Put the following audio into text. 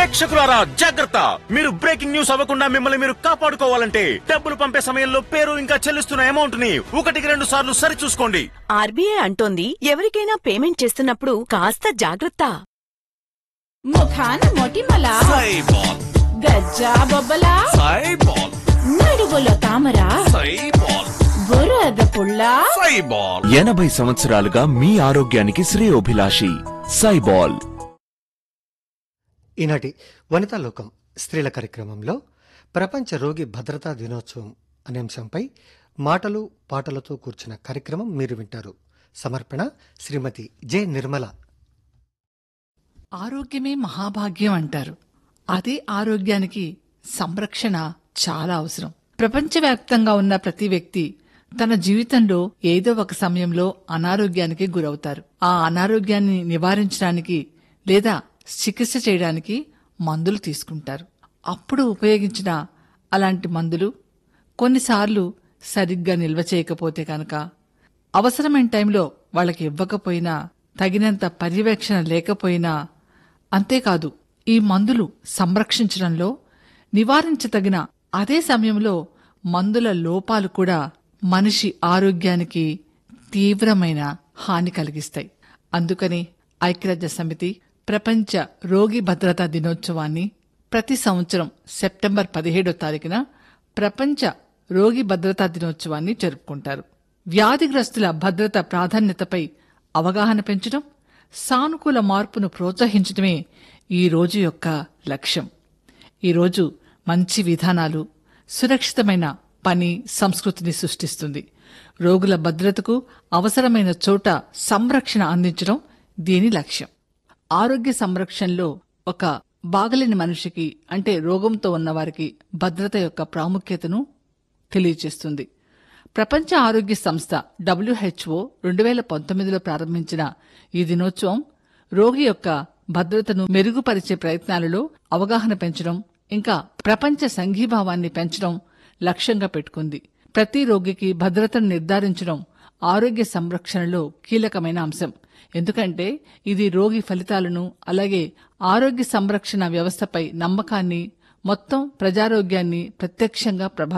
ప్రేక్షకులారా జాగ్రత్త మీరు breaking news అవ్వకుండా మిమ్మల్ని మీరు కాపాడుకోవాలంటే డబ్బులు పంపే సమయంలో పేరు ఇంకా చెల్లిస్తున్న అమౌంట్ ని ఒకటికి రెండు సార్లు సరి చూసుకోండి ఆర్బీఐ అంటోంది ఎవరికైనా పేమెంట్ చేస్తున్నప్పుడు కాస్త జాగ్రత్త ముఖాన మొటిమల సైబాల్ గజ్జా బొబ్బల సైబాల్ నడుగులో తామర సైబాల్ బురద పుల్ల సైబాల్ ఎనభై సంవత్సరాలుగా మీ ఆరోగ్యానికి శ్రేయోభిలాషి సైబాల్ ఈనాటి వనితా లోకం స్త్రీల కార్యక్రమంలో ప్రపంచ రోగి భద్రతా దినోత్సవం అనే అంశంపై మాటలు పాటలతో కూర్చున్న కార్యక్రమం మీరు వింటారు సమర్పణ శ్రీమతి జె నిర్మల ఆరోగ్యమే మహాభాగ్యం అంటారు అదే ఆరోగ్యానికి సంరక్షణ చాలా అవసరం ప్రపంచవ్యాప్తంగా ఉన్న ప్రతి వ్యక్తి తన జీవితంలో ఏదో ఒక సమయంలో అనారోగ్యానికి గురవుతారు ఆ అనారోగ్యాన్ని నివారించడానికి లేదా చికిత్స చేయడానికి మందులు తీసుకుంటారు అప్పుడు ఉపయోగించిన అలాంటి మందులు కొన్నిసార్లు సరిగ్గా నిల్వ చేయకపోతే కనుక అవసరమైన టైంలో వాళ్ళకి ఇవ్వకపోయినా తగినంత పర్యవేక్షణ లేకపోయినా అంతేకాదు ఈ మందులు సంరక్షించడంలో నివారించదగిన అదే సమయంలో మందుల లోపాలు కూడా మనిషి ఆరోగ్యానికి తీవ్రమైన హాని కలిగిస్తాయి అందుకని ఐక్యరాజ్య సమితి ప్రపంచ రోగి భద్రతా దినోత్సవాన్ని ప్రతి సంవత్సరం సెప్టెంబర్ పదిహేడో తారీఖున ప్రపంచ రోగి భద్రతా దినోత్సవాన్ని జరుపుకుంటారు వ్యాధిగ్రస్తుల భద్రత ప్రాధాన్యతపై అవగాహన పెంచడం సానుకూల మార్పును ప్రోత్సహించడమే ఈ రోజు యొక్క లక్ష్యం ఈరోజు మంచి విధానాలు సురక్షితమైన పని సంస్కృతిని సృష్టిస్తుంది రోగుల భద్రతకు అవసరమైన చోట సంరక్షణ అందించడం దీని లక్ష్యం ఆరోగ్య సంరక్షణలో ఒక బాగలేని మనిషికి అంటే రోగంతో ఉన్నవారికి భద్రత యొక్క ప్రాముఖ్యతను తెలియజేస్తుంది ప్రపంచ ఆరోగ్య సంస్థ డబ్ల్యూహెచ్ఓ రెండు వేల పంతొమ్మిదిలో ప్రారంభించిన ఈ దినోత్సవం రోగి యొక్క భద్రతను మెరుగుపరిచే ప్రయత్నాలలో అవగాహన పెంచడం ఇంకా ప్రపంచ సంఘీభావాన్ని పెంచడం లక్ష్యంగా పెట్టుకుంది ప్రతి రోగికి భద్రతను నిర్ధారించడం ఆరోగ్య సంరక్షణలో కీలకమైన అంశం ఎందుకంటే ఇది రోగి ఫలితాలను అలాగే ఆరోగ్య సంరక్షణ వ్యవస్థపై నమ్మకాన్ని మొత్తం ప్రజారోగ్యాన్ని ప్రత్యక్షంగా ప్రభావితం